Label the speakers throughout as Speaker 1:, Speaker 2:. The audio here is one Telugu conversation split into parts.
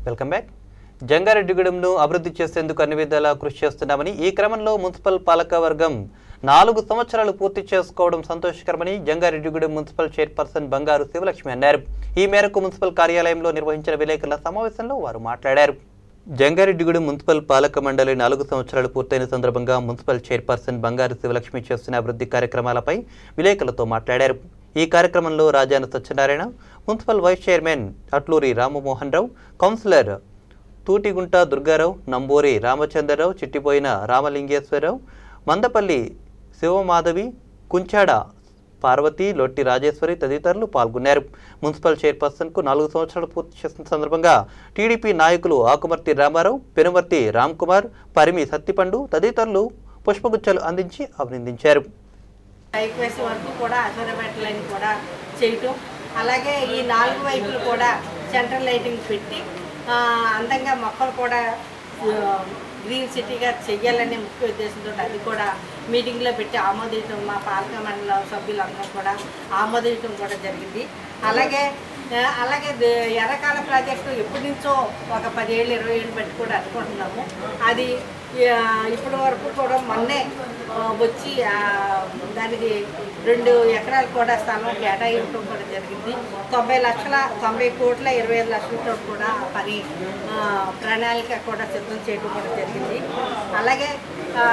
Speaker 1: వెల్కమ్ బ్యాక్ జంగారెడ్డిగూడెంను అభివృద్ధి చేసేందుకు అన్ని విధాలా కృషి చేస్తున్నామని ఈ క్రమంలో మున్సిపల్ పాలక వర్గం నాలుగు సంవత్సరాలు పూర్తి చేసుకోవడం సంతోషకరమని జంగారెడ్డిగూడెం మున్సిపల్ చైర్పర్సన్ బంగారు శివలక్ష్మి అన్నారు ఈ మేరకు మున్సిపల్ కార్యాలయంలో నిర్వహించిన విలేకరుల సమావేశంలో వారు మాట్లాడారు జంగారెడ్డిగూడెం మున్సిపల్ పాలక మండలి నాలుగు సంవత్సరాలు పూర్తయిన సందర్భంగా మున్సిపల్ చైర్పర్సన్ బంగారు శివలక్ష్మి చేస్తున్న అభివృద్ధి కార్యక్రమాలపై విలేకరులతో మాట్లాడారు ఈ కార్యక్రమంలో Rajana Satyanarayana municipal vice chairman Atluri Ramamohan Rao councillor Tutigunta Durgarao Namburi Ramachandrarao Chittipoyina Ramalingeswararao Mandapalli Sivamadhavi Kunchada Parvati Lotti Rajeswari తదితరులు పాల్గొన్నారు మున్సిపల్ చైర్పర్సన్కు నాలుగు సంవత్సరాలు పూర్తి చేసిన సందర్భంగా టీడీపీ నాయకులు ఆకుమర్తి రామారావు పెనుమర్తి రామ్ కుమార్ పరిమి సత్తిపండు తదితరులు పుష్పగుచ్చాలు అందించి అభినందించారు
Speaker 2: హైవేస్ వరకు కూడా అసోరబెట్ లైన్ కూడా చేయటం అలాగే ఈ నాలుగు వైపులు కూడా సెంట్రల్ లైటింగ్ పెట్టి ఆ, అందంగా మొక్కలు కూడా ఆ, గ్రీన్ సిటీగా చెయ్యాలనే ముఖ్య ఉద్దేశంతో అది కూడా మీటింగ్లో పెట్టి ఆమోదించడం మా పాలక మండల సభ్యులందరూ కూడా ఆమోదించడం కూడా జరిగింది అలాగే ఆ, అలాగే దే- ఎర్రకాల ప్రాజెక్టు ఎప్పటి నుంచో ఒక పదేళ్ళు ఇరవై ఏళ్ళు బట్టి కూడా అనుకుంటున్నాము అది ఆ, ఇప్పటి వరకు కూడా మొన్నే ఆ, వచ్చి ఆ, దానికి రెండు ఎకరాలు కూడా స్థలం కేటాయించడం కూడా జరిగింది తొంభై లక్షల తొంభై కోట్ల ఇరవై ఐదు లక్షలతో కూడా ఆ పని ఆ, ప్రణాళిక కూడా సిద్ధం చేయడం కూడా జరిగింది అలాగే ఆ,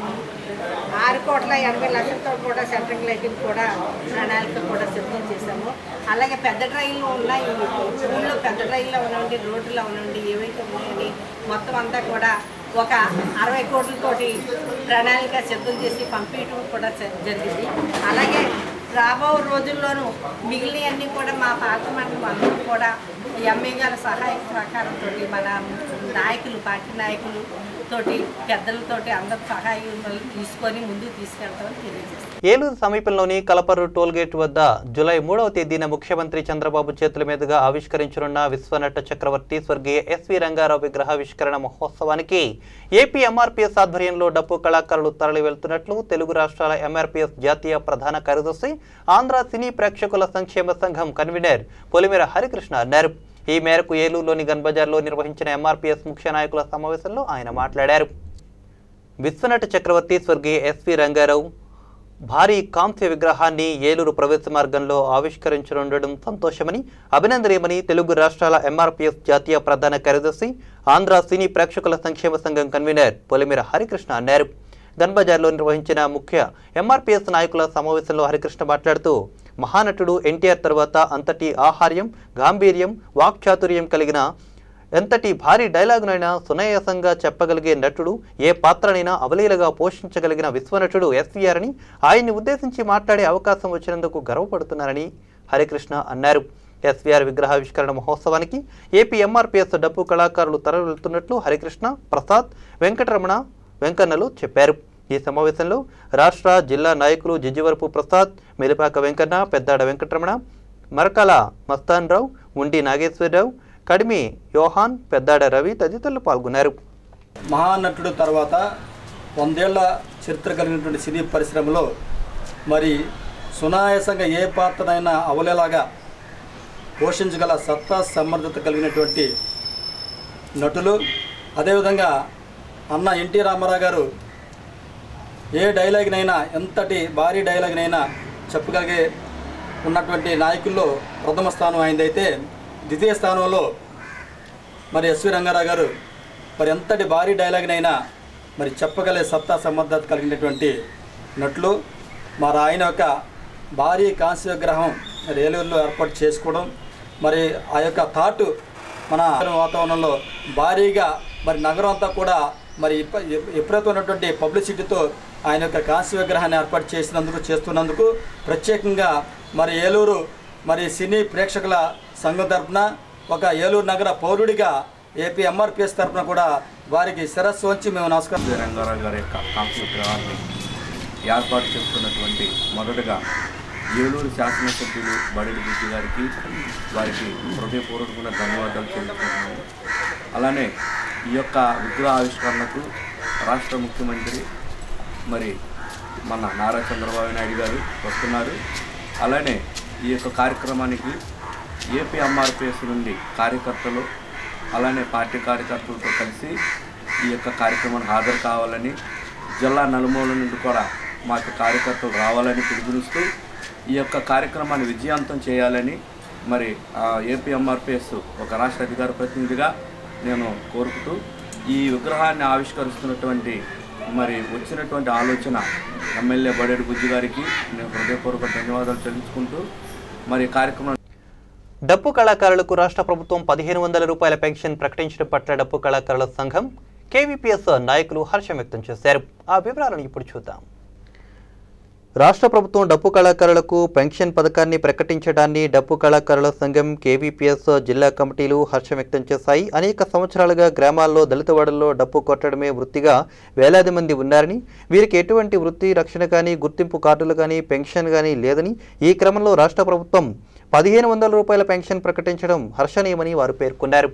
Speaker 2: ఆరు కోట్ల ఎనభై లక్షలతో కూడా సెంట్రింగ్ లైటింగ్ కూడా ప్రణాళిక కూడా సిద్ధం చేశాము అలాగే పెద్ద ట్రైన్లు ఉన్నాయి ఊళ్ళో పెద్ద ట్రైన్లో ఉన్నవండి రోడ్లు ఉన్నవండి ఏవైతే ఉన్నాయండి మొత్తం అంతా కూడా ఒక అరవై కోట్లతోటి ప్రణాళిక సిద్ధం చేసి పంపించడం కూడా జ- జరిగింది అలాగే రాబో రోజుల్లోనూ మిగిలినవన్నీ కూడా మా పార్టీ మండలం అందరూ కూడా ఎంఏ గారి సహాయ సహకారంతో మన నాయకులు పార్టీ నాయకులు తోటి పెద్దలతోటి అందరి సహాయం తీసుకొని ముందుకు తీసుకెళ్తామని తెలియజేస్తాం
Speaker 1: ఏలూరు సమీపంలోని కలపర్రు టోల్గేట్ వద్ద జూలై మూడవ తేదీన ముఖ్యమంత్రి చంద్రబాబు చేతుల మీదుగా ఆవిష్కరించనున్న విశ్వనట చక్రవర్తి స్వర్గీయ ఎస్వి రంగారావు విగ్రహావిష్కరణ మహోత్సవానికి ఏపీ ఎంఆర్పీఎస్ ఆధ్వర్యంలో డప్పు కళాకారులు తరలి వెళ్తున్నట్లు తెలుగు రాష్ట్రాల ఎంఆర్పీఎస్ జాతీయ ప్రధాన కార్యదర్శి ఆంధ్ర సినీ ప్రేక్షకుల సంక్షేమ సంఘం కన్వీనర్ పొలిమేర హరికృష్ణ అన్నారు ఈ మేరకు ఏలూరులోని గన్ బజార్లో నిర్వహించిన ఎంఆర్పీఎస్ ముఖ్య నాయకుల సమావేశంలో ఆయన మాట్లాడారు విశ్వనట చక్రవర్తి స్వర్గీయ ఎస్వి రంగారావు భారీ కాంస్య విగ్రహాన్ని ఏలూరు ప్రవేశ మార్గంలో ఆవిష్కరించనుండడం సంతోషమని అభినందనీయమని తెలుగు రాష్ట్రాల ఎంఆర్పీఎస్ జాతీయ ప్రధాన కార్యదర్శి ఆంధ్ర సినీ ప్రేక్షకుల సంక్షేమ సంఘం కన్వీనర్ పొలిమేర హరికృష్ణ అన్నారు గన్బజార్లో నిర్వహించిన ముఖ్య ఎంఆర్పీఎస్ నాయకుల సమావేశంలో హరికృష్ణ మాట్లాడుతూ మహానటుడు ఎన్టీఆర్ తర్వాత అంతటి ఆహార్యం గాంభీర్యం వాక్చాతుర్యం కలిగిన ఎంతటి భారీ డైలాగునైనా సునాయాసంగా చెప్పగలిగే నటుడు ఏ పాత్రనైనా అవలీలగా పోషించగలిగిన విశ్వనటుడు ఎస్వీఆర్ అని ఆయన్ని ఉద్దేశించి మాట్లాడే అవకాశం వచ్చినందుకు గర్వపడుతున్నారని హరికృష్ణ అన్నారు ఎస్వీఆర్ విగ్రహావిష్కరణ మహోత్సవానికి ఏపీ ఎంఆర్పీఎస్ డప్పు కళాకారులు తరలివెళ్తున్నట్లు హరికృష్ణ ప్రసాద్ వెంకటరమణ వెంకన్నలు చెప్పారు ఈ సమావేశంలో రాష్ట్ర జిల్లా నాయకులు జిజివరపు ప్రసాద్ మెలిపాక వెంకన్న పెద్దాడ వెంకటరమణ మరకాల మస్తాన్ రావు ఉండి నాగేశ్వరరావు కడిమి యోహాన్ పెద్దాడ రవి తదితరులు పాల్గొన్నారు
Speaker 3: మహానటుడు తర్వాత వందేళ్ల చరిత్ర కలిగినటువంటి సినీ పరిశ్రమలో మరి సునాయాసంగా ఏ పాత్రనైనా అవలేలాగా పోషించగల సత్తా సమర్థత కలిగినటువంటి నటులు అదేవిధంగా అన్న ఎన్టీ రామారావు గారు ఏ డైలాగ్నైనా ఎంతటి భారీ డైలాగ్నైనా చెప్పగలిగే ఉన్నటువంటి నాయకుల్లో ప్రథమ స్థానం ఆయనదైతే ద్వితీయ స్థానంలో మరి ఎస్వి రంగారావు గారు మరి ఎంతటి భారీ డైలాగ్నైనా మరి చెప్పగలిగే సత్తా సమర్థత కలిగినటువంటి నటులు మరి ఆయన యొక్క భారీ కాంస్య విగ్రహం మరి ఏలూరులో ఏర్పాటు చేసుకోవడం మరి ఆ యొక్క థాట్ మన వాతావరణంలో భారీగా మరి నగరం అంతా కూడా మరి ఇప్ప- ఎప్పుడైతే ఉన్నటువంటి పబ్లిసిటీతో ఆయన యొక్క కాంస్య విగ్రహాన్ని ఏర్పాటు చేసినందుకు చేస్తున్నందుకు ప్రత్యేకంగా మరి ఏలూరు మరి సినీ ప్రేక్షకుల సంఘం తరపున ఒక ఏలూరు నగర పౌరుడిగా ఏపీ ఎంఆర్పిఎస్ తరపున కూడా వారికి శిరస్సు వంచి మేము నమస్కారం
Speaker 4: ఎస్వి రంగారావు గారి యొక్క కాంస్య విగ్రహాన్ని ఏర్పాటు చేస్తున్నటువంటి మొదటగా ఏలూరు శాసనసభ్యులు బడిడి బుద్ధి గారికి వారికి హృదయపూర్వకమైన ధన్యవాదాలు తెలుపుతున్నాము అలానే ఈ యొక్క విగ్రహ ఆవిష్కరణకు రాష్ట్ర ముఖ్యమంత్రి మరి మన నారా చంద్రబాబు నాయుడు గారు వస్తున్నారు అలానే ఈ యొక్క కార్యక్రమానికి ఏపీ ఎంఆర్పిఎస్ నుండి కార్యకర్తలు అలానే పార్టీ కార్యకర్తలతో కలిసి ఈ యొక్క కార్యక్రమానికి హాజరు కావాలని జిల్లా నలుమూల నుండి కూడా మాకు కార్యకర్తలు రావాలని పిలుపునిస్తూ ఈ యొక్క కార్యక్రమాన్ని విజయవంతం చేయాలని మరి ఆ, ఏపీఎంఆర్పిఎస్ ఒక రాష్ట్ర అధికార ప్రతినిధిగా నేను కోరుకుతూ ఈ విగ్రహాన్ని ఆవిష్కరిస్తున్నటువంటి మరి వచ్చినటువంటి ఆలోచన ఎమ్మెల్యే బడేడు బుజ్జి గారికి నేను హృదయపూర్వక ధన్యవాదాలు చెల్లించుకుంటూ మరి ఈ కార్యక్రమం
Speaker 1: డప్పు కళాకారులకు రాష్ట్ర ప్రభుత్వం పదిహేను వందల రూపాయల పెన్షన్ ప్రకటించడం పట్ల డప్పు కళాకారుల సంఘం కేవీపీఎస్ నాయకులు హర్షం వ్యక్తం చేశారు ఆ వివరాలను ఇప్పుడు చూద్దాం రాష్ట్ర ప్రభుత్వం డప్పు కళాకారులకు పెన్షన్ పథకాన్ని ప్రకటించడాన్ని డప్పు కళాకారుల సంఘం కేవీపీఎస్ జిల్లా కమిటీలు హర్షం వ్యక్తం చేశాయి అనేక సంవత్సరాలుగా గ్రామాల్లో దళిత వాడల్లో డప్పు కొట్టడమే వృత్తిగా వేలాది మంది ఉన్నారని వీరికి ఎటువంటి వృత్తి రక్షణ కానీ గుర్తింపు కార్డులు కానీ పెన్షన్ కానీ లేదని ఈ క్రమంలో రాష్ట్ర ప్రభుత్వం పదిహేను వందల రూపాయల పెన్షన్ ప్రకటించడం హర్షణీయమని వారు పేర్కొన్నారు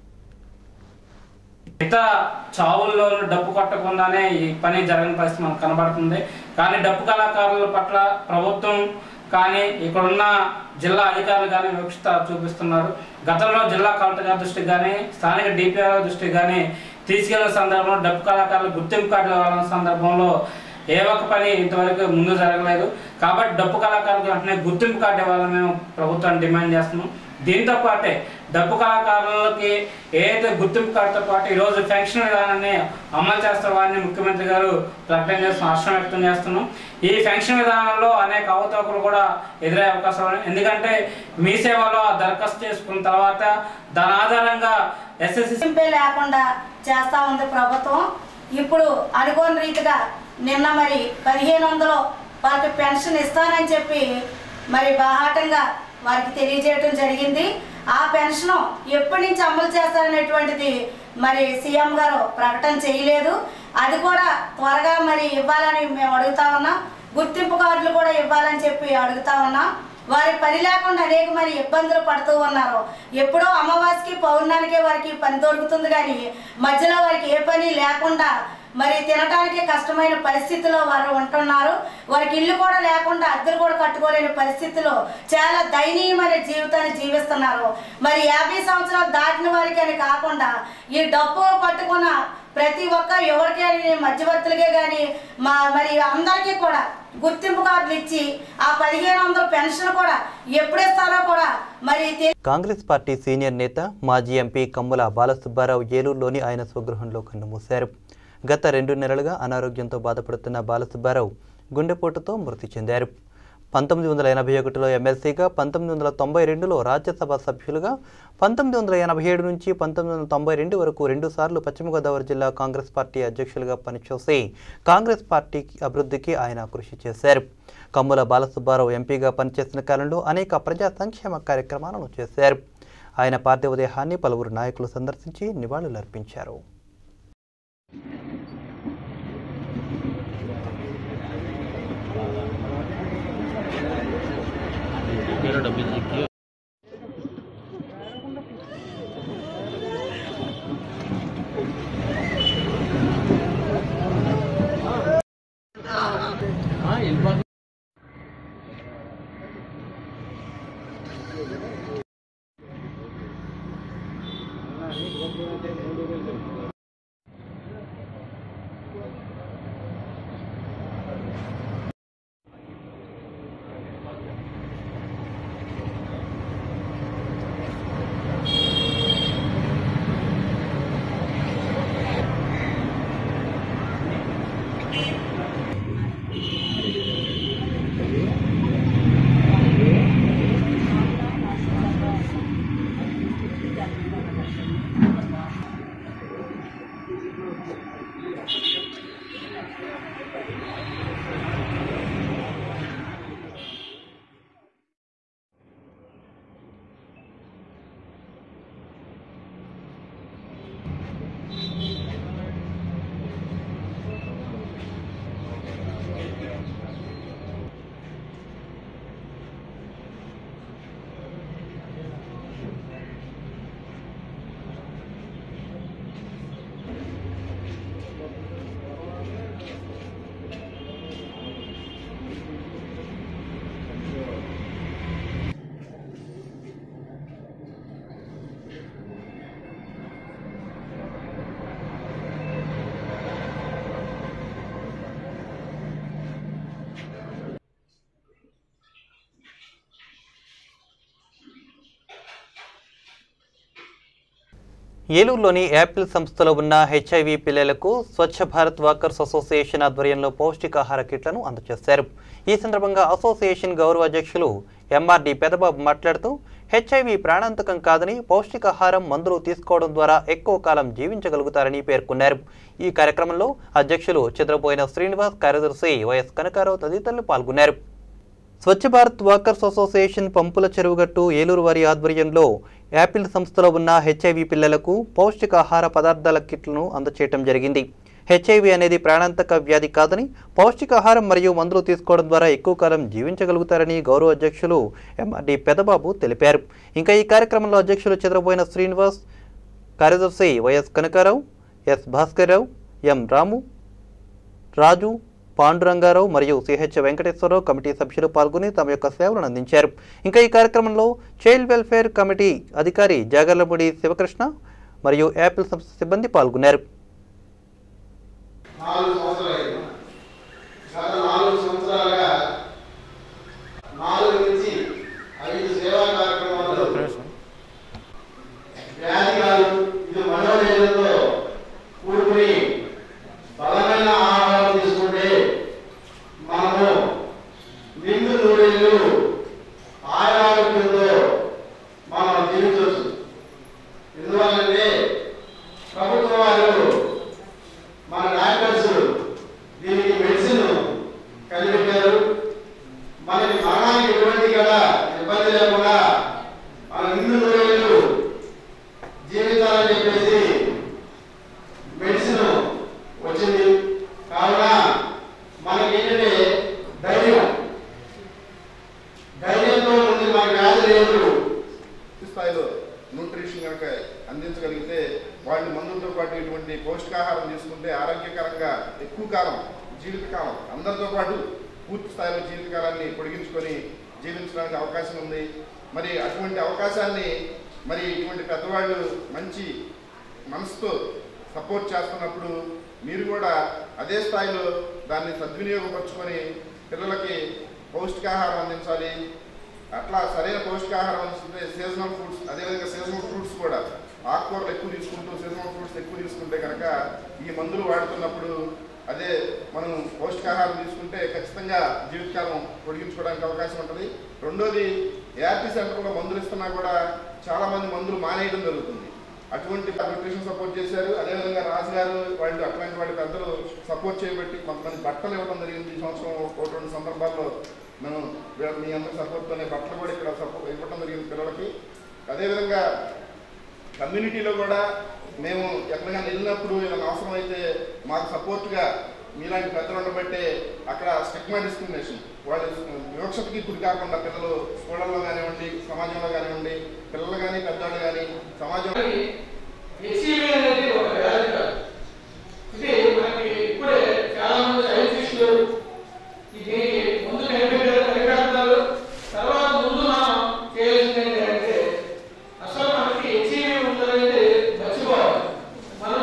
Speaker 5: మిగతా చావుల్లో డబ్బు కొట్టకుండానే ఈ పని జరగని పరిస్థితి మనకు కనబడుతుంది కానీ డబ్బు కళాకారుల పట్ల ప్రభుత్వం కానీ ఇక్కడున్న జిల్లా అధికారులు కానీ వివక్షత చూపిస్తున్నారు గతంలో జిల్లా కలెక్టర్ గారి దృష్టికి కానీ స్థానిక డిపిఆర్ దృష్టికి కానీ తీసుకెళ్లిన సందర్భంలో డబ్బు కళాకారులు గుర్తింపు కార్డులు ఇవ్వాలన్న సందర్భంలో ఏ ఒక్క పని ఇంతవరకు ముందు జరగలేదు కాబట్టి డబ్బు కళాకారులకు వెంటనే గుర్తింపు కార్డు ఇవ్వాలని మేము ప్రభుత్వాన్ని డిమాండ్ చేస్తున్నాం దీంతో పాటే డబ్బు కళాకారులకి ఏదైతే గుర్తింపు కార్డుతో పాటు ఈరోజు పెన్షన్ విధానాన్ని అమలు చేస్తున్న వారిని ముఖ్యమంత్రి గారు ప్రకటన చేస్తున్న హర్షం వ్యక్తం చేస్తున్నాం ఈ పెన్షన్ విధానంలో అనేక అవతవకలు కూడా ఎదురయ్యే అవకాశం ఉంది ఎందుకంటే మీ సేవలో ఆ దరఖాస్తు చేసుకున్న తర్వాత దాని ఆధారంగా ఎస్ఎస్సి
Speaker 6: గుర్తింపే లేకుండా చేస్తా ఉంది ప్రభుత్వం ఇప్పుడు అనుకోని రీతిగా నిన్న మరి పదిహేను వందలు వారికి పెన్షన్ ఇస్తానని చెప్పి మరి బాహాటంగా వారికి తెలియజేయడం జరిగింది ఆ పెన్షన్ ఎప్పటి నుంచి అమలు చేస్తారనేటువంటిది మరి సీఎం గారు ప్రకటన చేయలేదు అది కూడా త్వరగా మరి ఇవ్వాలని మేము అడుగుతా ఉన్నాం గుర్తింపు కార్డులు కూడా ఇవ్వాలని చెప్పి అడుగుతా ఉన్నాం వారి పని లేకుండా అనేక మరి ఇబ్బందులు పడుతూ ఉన్నారు ఎప్పుడో అమావాస్యకి పౌర్ణానికి వారికి పని దొరుకుతుంది కానీ మధ్యలో వారికి ఏ పని లేకుండా మరి తినడానికి కష్టమైన పరిస్థితిలో వారు ఉంటున్నారు వారికి ఇల్లు కూడా లేకుండా అద్దెలు కూడా కట్టుకోలేని పరిస్థితిలో చాలా దయనీయమైన జీవితాన్ని జీవిస్తున్నారు మరి యాభై సంవత్సరాలు దాటిన వారికి అని కాకుండా ఈ డబ్బు పట్టుకున్న ప్రతి ఒక్క ఎవరికి అని మధ్యవర్తులకే కానీ మా మరి అందరికీ కూడా గుర్తింపు కార్డులు ఇచ్చి ఆ పదిహేను వందల పెన్షన్ కూడా ఎప్పుడు ఇస్తారో కూడా మరి తెలి-
Speaker 1: కాంగ్రెస్ పార్టీ సీనియర్ నేత మాజీ ఎంపీ కమ్ముల బాలసుబ్బారావు ఏలూరులోని ఆయన స్వగృహంలో కన్నుమూశారు గత రెండు నెలలుగా అనారోగ్యంతో బాధపడుతున్న బాలసుబ్బారావు గుండెపోటుతో మృతి చెందారు పంతొమ్మిది వందల ఎనభై ఒకటిలో ఎమ్మెల్సీగా పంతొమ్మిది వందల తొంభై రెండులో రాజ్యసభ సభ్యులుగా పంతొమ్మిది వందల ఎనభై ఏడు నుంచి పంతొమ్మిది వందల తొంభై రెండు వరకు రెండుసార్లు పశ్చిమ గోదావరి జిల్లా కాంగ్రెస్ పార్టీ అధ్యక్షులుగా పనిచేసి కాంగ్రెస్ పార్టీ అభివృద్ధికి ఆయన కృషి చేశారు కమ్ముల బాలసుబ్బారావు ఎంపీగా పనిచేసిన కాలంలో అనేక ప్రజా సంక్షేమ కార్యక్రమాలను చేశారు ఆయన పార్థివ దేహాన్ని పలువురు నాయకులు సందర్శించి నివాళులర్పించారు ఏలూరులోని యాపిల్ సంస్థలో ఉన్న హెచ్ఐవి పిల్లలకు స్వచ్ఛ భారత్ వాకర్స్ అసోసియేషన్ ఆధ్వర్యంలో పౌష్టికాహార కిట్లను అందజేశారు ఈ సందర్భంగా అసోసియేషన్ గౌరవ అధ్యక్షులు ఎంఆర్డి పెదబాబు మాట్లాడుతూ హెచ్ఐవి ప్రాణాంతకం కాదని పౌష్టికాహారం మందులు తీసుకోవడం ద్వారా ఎక్కువ కాలం జీవించగలుగుతారని పేర్కొన్నారు ఈ కార్యక్రమంలో అధ్యక్షులు చంద్రపోయిన శ్రీనివాస్ కార్యదర్శి వైఎస్ కనకారావు తదితరులు పాల్గొన్నారు స్వచ్ఛ భారత్ వాకర్స్ అసోసియేషన్ పంపుల చెరువుగట్టు ఏలూరు వారి ఆధ్వర్యంలో యాపిల్ సంస్థలో ఉన్న హెచ్ఐవి పిల్లలకు పౌష్టికాహార పదార్థాల కిట్లను అందచేయటం జరిగింది హెచ్ఐవి అనేది ప్రాణాంతక వ్యాధి కాదని పౌష్టికాహారం మరియు మందులు తీసుకోవడం ద్వారా ఎక్కువ కాలం జీవించగలుగుతారని గౌరవ అధ్యక్షులు ఎంఆర్డి పెదబాబు తెలిపారు ఇంకా ఈ కార్యక్రమంలో అధ్యక్షులు చెదరబోయిన శ్రీనివాస్ కార్యదర్శి YS Kanakarao S Bhaskarrao M Ramu Raju Pandurangarao మరియు సిహెచ్ వెంకటేశ్వరరావు కమిటీ సభ్యులు పాల్గొని తమ యొక్క సేవలను అందించారు ఇంకా ఈ కార్యక్రమంలో చైల్డ్ వెల్ఫేర్ కమిటీ అధికారి జాగర్లపూడి శివకృష్ణ మరియు యాపిల్ సంస్థ సిబ్బంది పాల్గొన్నారు
Speaker 7: నాలుగు సంవత్సరాలు గత నాలుగు సంవత్సరాలుగా నాలుగు నుంచి ఐదు సేవా కార్యక్రమాలు వ్యాధి కాదు ఇది మనోవేదనతో కూడుకుని బలమైన ఆహారం తీసుకుంటే మనము నిండు నూరేళ్ళు ఆరోగ్యంతో మనం జీవించవచ్చు ఎందువల్లంటే ప్రభుత్వం వారు మన డాక్టర్స్ దీనికి మెడిసిన్ కనిపెట్టారు మనకి మరణానికి ఎటువంటి కూడా ఇబ్బంది లేకుండా మన నిండు నూరేళ్ళు జీవితాలని చెప్పేసి మెడిసిన్ వచ్చింది కావున మనకి ఏంటంటే ధైర్యం ధైర్యంతో ఉంది మన వ్యాధి లేదు
Speaker 8: పూర్తి స్థాయిలో న్యూట్రిషన్ కనుక అందించగలిగితే వాళ్ళు మందులతో పాటు ఇటువంటి పౌష్టికాహారం తీసుకుంటే ఆరోగ్యకరంగా ఎక్కువ కాలం జీవితకాలం అందరితో పాటు పూర్తి స్థాయిలో జీవితకాలాన్ని పొడిగించుకొని జీవించడానికి అవకాశం ఉంది మరి అటువంటి అవకాశాన్ని మరి ఇటువంటి పెద్దవాళ్ళు మంచి మనసుతో సపోర్ట్ చేస్తున్నప్పుడు మీరు కూడా అదే స్థాయిలో దాన్ని సద్వినియోగపరుచుకొని పిల్లలకి పౌష్టికాహారం అందించాలి అట్లా సరైన పౌష్టికాహారం అందిస్తుంటే సీజనల్ ఫ్రూట్స్ అదేవిధంగా సీజనల్ ఫ్రూట్స్ కూడా ఆకుకూరలు ఎక్కువ తీసుకుంటూ సీజనల్ ఫ్రూట్స్ ఎక్కువ తీసుకుంటే కనుక ఈ మందులు వాడుతున్నప్పుడు అదే మనం పౌష్టికాహారం తీసుకుంటే ఖచ్చితంగా జీవితకాలం పొడిగించుకోవడానికి అవకాశం ఉంటుంది రెండోది ఏఆర్టీ సెంటర్లో మందులు ఇస్తున్నా కూడా చాలా మంది మందులు మానేయడం జరుగుతుంది అటువంటి న్యూట్రిషన్ సపోర్ట్ చేశారు అదేవిధంగా రాజు గారు వాళ్ళు అట్లాంటి వాళ్ళ పెద్దలు సపోర్ట్ చేయబట్టి కొంతమంది బట్టలు ఇవ్వడం జరిగింది ఈ సంవత్సరం ఒకటి రెండు సందర్భాల్లో మనం వీళ్ళ- మీ అందరి సపోర్ట్తోనే బట్టలు కూడా ఇక్కడ సపోర్ట్ ఇవ్వడం జరిగింది పిల్లలకి అదేవిధంగా కమ్యూనిటీలో కూడా మేము ఎక్కడికైనా వెళ్ళినప్పుడు ఏదైనా అవసరం అయితే మాకు సపోర్ట్గా మీలాంటి పెద్దలు ఉండబట్టే అక్కడ స్టిగ్మా డిస్క్రిమినేషన్ వాళ్ళు వివక్షతకి గురి కాకుండా పిల్లలు స్కూళ్ళల్లో కానివ్వండి సమాజంలో కానివ్వండి పిల్లలు కానీ పెద్దవాళ్ళు కానీ సమాజంలో
Speaker 7: హెచ్ఐవి అనేది ఒక వ్యాధి కాదు ఇది మనకి ఇప్పుడే చాలా మంది సైంటిస్టులు ఇది ముందు కనిపెట్టారు కనిపెడుతున్నారు తర్వాత ముందు మనం చేయాల్సింది ఏంటంటే అసలు మనకి హెచ్ఐవి ఉందనేది మర్చిపోవాలి మనం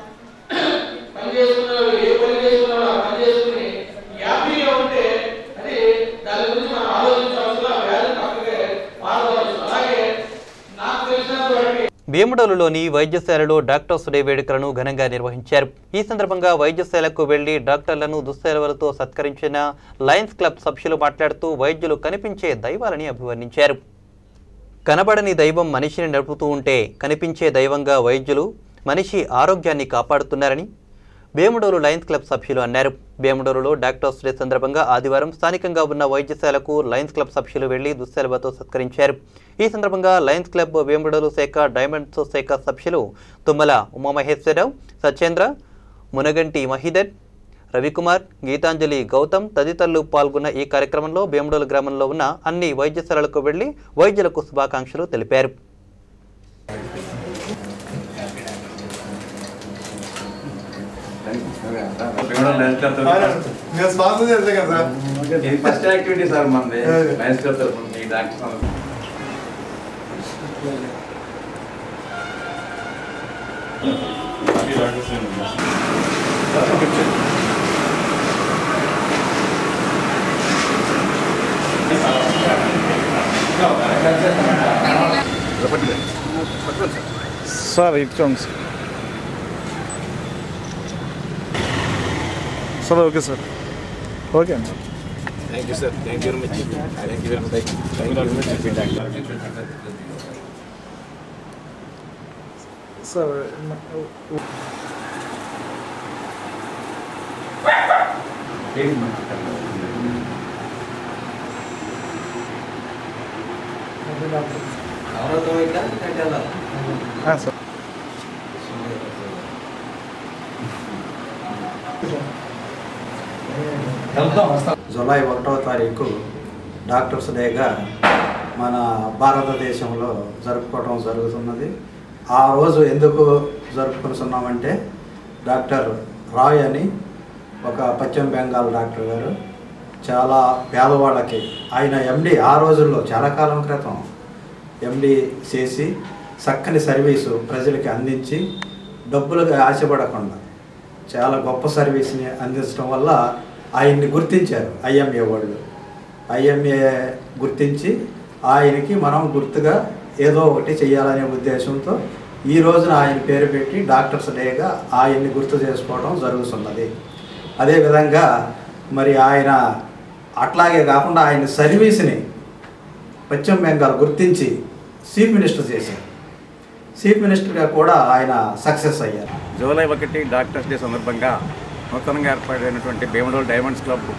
Speaker 7: పని చేసుకున్నారు ఏ పని చేసుకున్నారో ఆ పని చేసుకుని హ్యాపీగా ఉంటే అది దాని గురించి మనం ఆలోచించవలసిన ఆ వ్యాధి పక్కకే మారవచ్చు అలాగే నాకు తెలిసినంత వరకు
Speaker 1: భీమడోలులోని వైద్యశాలలో డాక్టర్స్ డే వేడుకలను ఘనంగా నిర్వహించారు ఈ సందర్భంగా వైద్యశాలకు వెళ్లి డాక్టర్లను దుస్సేవలతో సత్కరించిన లయన్స్ క్లబ్ సభ్యులు మాట్లాడుతూ వైద్యులు కనిపించే దైవాలని అభివర్ణించారు కనబడని దైవం మనిషిని నడుపుతూ ఉంటే కనిపించే దైవంగా వైద్యులు మనిషి ఆరోగ్యాన్ని కాపాడుతున్నారని వేముడోలు లయన్స్ క్లబ్ సభ్యులు అన్నారు వేముడోలులో డాక్టర్స్ డే సందర్భంగా ఆదివారం స్థానికంగా ఉన్న వైద్యశాలకు లయన్స్ క్లబ్ సభ్యులు వెళ్లి దుస్సెలవతో సత్కరించారు ఈ సందర్భంగా లయన్స్ క్లబ్ వేముడోలు శాఖ డైమండ్స్ శాఖ సభ్యులు తుమ్మల ఉమామహేశ్వరరావు సత్యేంద్ర మునగంటి మహిదర్ రవికుమార్ గీతాంజలి గౌతమ్ తదితరులు పాల్గొన్న ఈ కార్యక్రమంలో భీమడోలు గ్రామంలో ఉన్న అన్ని వైద్యశాలలకు వెళ్లి వైద్యులకు శుభాకాంక్షలు తెలిపారు
Speaker 9: నేను స్పాన్సర్ చేస్తా కదా సార్
Speaker 4: ఇది ఫస్ట్ యాక్టివిటీ సార్ మనది లయన్స్ క్లబ్ తరఫున మీ డాక్టర్
Speaker 10: సార్ ఇటు చూడండి sir sir okay sir okay అండి
Speaker 11: thank you sir thank you very much thank you very much thank you very much
Speaker 10: sir sir
Speaker 12: July ఒకటవ తారీఖు డాక్టర్స్ డేగా మన భారతదేశంలో జరుపుకోవడం జరుగుతున్నది ఆ రోజు ఎందుకు జరుపుకుంటున్నామంటే డాక్టర్ రాయ్ అని ఒక పశ్చిమ బెంగాల్ డాక్టర్ గారు చాలా పేదవాళ్ళకి ఆయన ఎండి ఆ రోజుల్లో చాలా కాలం క్రితం ఎండి చేసి చక్కని సర్వీసు ప్రజలకి అందించి డబ్బులకు ఆశపడకుండా చాలా గొప్ప సర్వీస్ని అందించడం వల్ల ఆయన్ని గుర్తించారు ఐఎంఏ వాళ్ళు ఐఎంఏ గుర్తించి ఆయనకి మనం గుర్తుగా ఏదో ఒకటి చేయాలనే ఉద్దేశంతో ఈ రోజున ఆయన పేరు పెట్టి డాక్టర్స్ డేగా ఆయన్ని గుర్తు చేసుకోవడం జరుగుతున్నది అదేవిధంగా మరి ఆయన అట్లాగే కాకుండా ఆయన సర్వీస్ని పశ్చిమ బెంగాల్ గుర్తించి చీఫ్ మినిస్టర్ చేశారు చీఫ్ మినిస్టర్గా కూడా ఆయన సక్సెస్ అయ్యారు
Speaker 13: జూలై ఒకటి డాక్టర్స్ డే సందర్భంగా నూతనంగా ఏర్పాటైనటువంటి భీమడోల్ డైమండ్స్ క్లబ్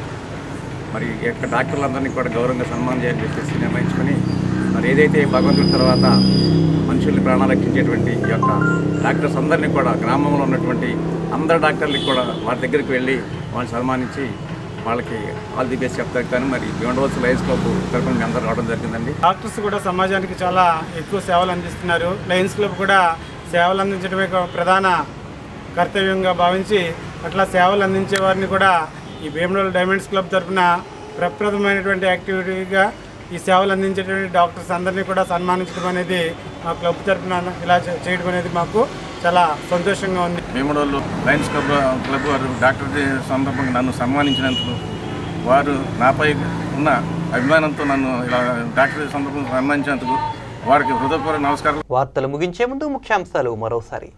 Speaker 13: మరి ఈ యొక్క డాక్టర్లందరినీ కూడా గౌరవంగా సన్మానం చేయాలని చెప్పేసి నిర్ణయించుకొని మరి ఏదైతే భగవంతుడి తర్వాత మనుషుల్ని ప్రాణాలు రక్షించేటువంటి ఈ యొక్క డాక్టర్స్ అందరినీ కూడా గ్రామంలో ఉన్నటువంటి అందరు డాక్టర్లకి కూడా వారి దగ్గరికి వెళ్ళి వాళ్ళని సన్మానించి వాళ్ళకి ఆల్ ది బెస్ట్ చెప్తారు కానీ మరి భీమడోల్స్ లయన్స్ క్లబ్ తరఫున మీ అందరూ రావడం జరిగిందండి
Speaker 14: డాక్టర్స్ కూడా సమాజానికి చాలా ఎక్కువ సేవలు అందిస్తున్నారు లయన్స్ క్లబ్ కూడా సేవలు అందించడమే ఒక ప్రధాన కర్తవ్యంగా భావించి అట్లా సేవలు అందించే వారిని కూడా ఈ భీమడోల్ డైమండ్స్ క్లబ్ తరఫున ప్రప్రథమైనటువంటి యాక్టివిటీగా ఈ సేవలు అందించేటువంటి డాక్టర్స్ అందరినీ కూడా సన్మానించడం అనేది మా క్లబ్ తరఫున ఇలా చే- చేయడం అనేది మాకు చాలా సంతోషంగా ఉంది
Speaker 13: భీమడోళ్ళు లయన్స్ క్లబ్ క్లబ్ వారు డాక్టర్ డే సందర్భంగా నన్ను సన్మానించినందుకు వారు నాపై ఉన్న అభిమానంతో నన్ను ఇలా డాక్టర్ డే సందర్భంగా సన్మానించినందుకు వారికి హృదయపూర్వక నమస్కారం
Speaker 1: వార్తలు ముగించే ముందు ముఖ్యాంశాలు మరోసారి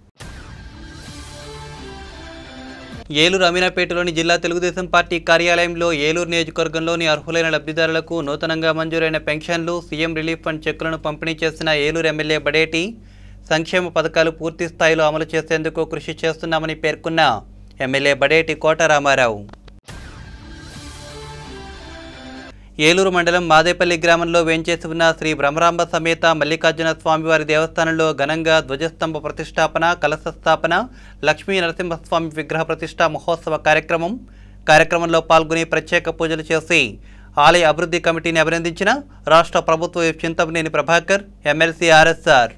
Speaker 1: ఏలూరు అమీనాపేటలోని జిల్లా తెలుగుదేశం పార్టీ కార్యాలయంలో ఏలూరు నియోజకవర్గంలోని అర్హులైన లబ్ధిదారులకు నూతనంగా మంజూరైన పెన్షన్లు సీఎం రిలీఫ్ ఫండ్ చెక్కులను పంపిణీ చేసిన ఏలూరు ఎమ్మెల్యే బడేటి సంక్షేమ పథకాలు పూర్తి స్థాయిలో అమలు చేసేందుకు కృషి చేస్తున్నామని పేర్కొన్న ఎమ్మెల్యే బడేటి కోట రామారావు ఏలూరు మండలం మాదేపల్లి గ్రామంలో వేంచేసి ఉన్న శ్రీ బ్రహ్మరాంబ సమేత మల్లికార్జున స్వామివారి దేవస్థానంలో ఘనంగా ధ్వజస్తంభ ప్రతిష్టాపన కలశ స్థాపన లక్ష్మీ నరసింహస్వామి విగ్రహ ప్రతిష్ఠా మహోత్సవ కార్యక్రమం కార్యక్రమంలో పాల్గొని ప్రత్యేక పూజలు చేసి ఆలయ అభివృద్ధి కమిటీని అభినందించిన రాష్ట్ర ప్రభుత్వ whip Chintamaneni Prabhakar MLC RSR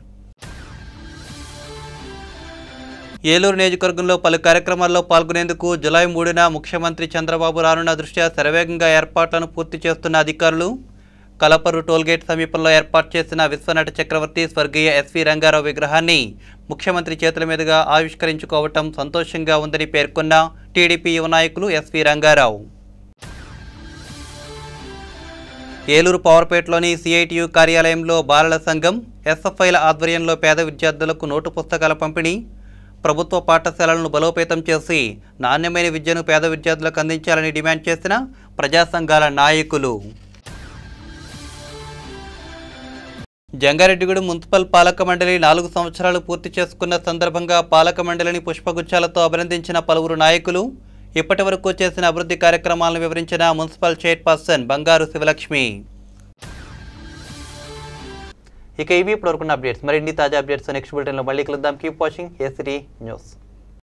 Speaker 1: Eluru నియోజకవర్గంలో పలు కార్యక్రమాల్లో పాల్గొనేందుకు జులై మూడున ముఖ్యమంత్రి చంద్రబాబు రానున్న దృష్ట్యా శరవేగంగా ఏర్పాట్లను పూర్తి చేస్తున్న అధికారులు కలపరు టోల్గేట్ సమీపంలో ఏర్పాటు చేసిన విశ్వనట చక్రవర్తి స్వర్గీయ ఎస్వి రంగారావు విగ్రహాన్ని ముఖ్యమంత్రి చేతుల మీదుగా ఆవిష్కరించుకోవటం సంతోషంగా ఉందని పేర్కొన్న టీడీపీ యువ నాయకులు ఎస్వి రంగారావు ఏలూరు పవర్పేటలోని సిఐటియు కార్యాలయంలో బాలల సంఘం ఎస్ఎఫ్ఐల ఆధ్వర్యంలో పేద విద్యార్థులకు నోటు పుస్తకాల పంపిణీ ప్రభుత్వ పాఠశాలలను బలోపేతం చేసి నాణ్యమైన విద్యను పేద విద్యార్థులకు అందించాలని డిమాండ్ చేసిన ప్రజా సంఘాల నాయకులు జంగారెడ్డిగూడెం మున్సిపల్ పాలక మండలి నాలుగు సంవత్సరాలు పూర్తి చేసుకున్న సందర్భంగా పాలక మండలిని పుష్పగుచ్చాలతో అభినందించిన పలువురు నాయకులు ఇప్పటి వరకు చేసిన అభివృద్ధి కార్యక్రమాలను వివరించిన మున్సిపల్ చైర్పర్సన్ బంగారు శివలక్ష్మి ఇక ఇవి ఇప్పుడు వరకున్న అప్డేట్స్ మరిన్ని తాజా అప్డేట్స్ నెక్స్ట్ బులెటిన్లో మళ్ళీ కలుద్దాం keep watching A city news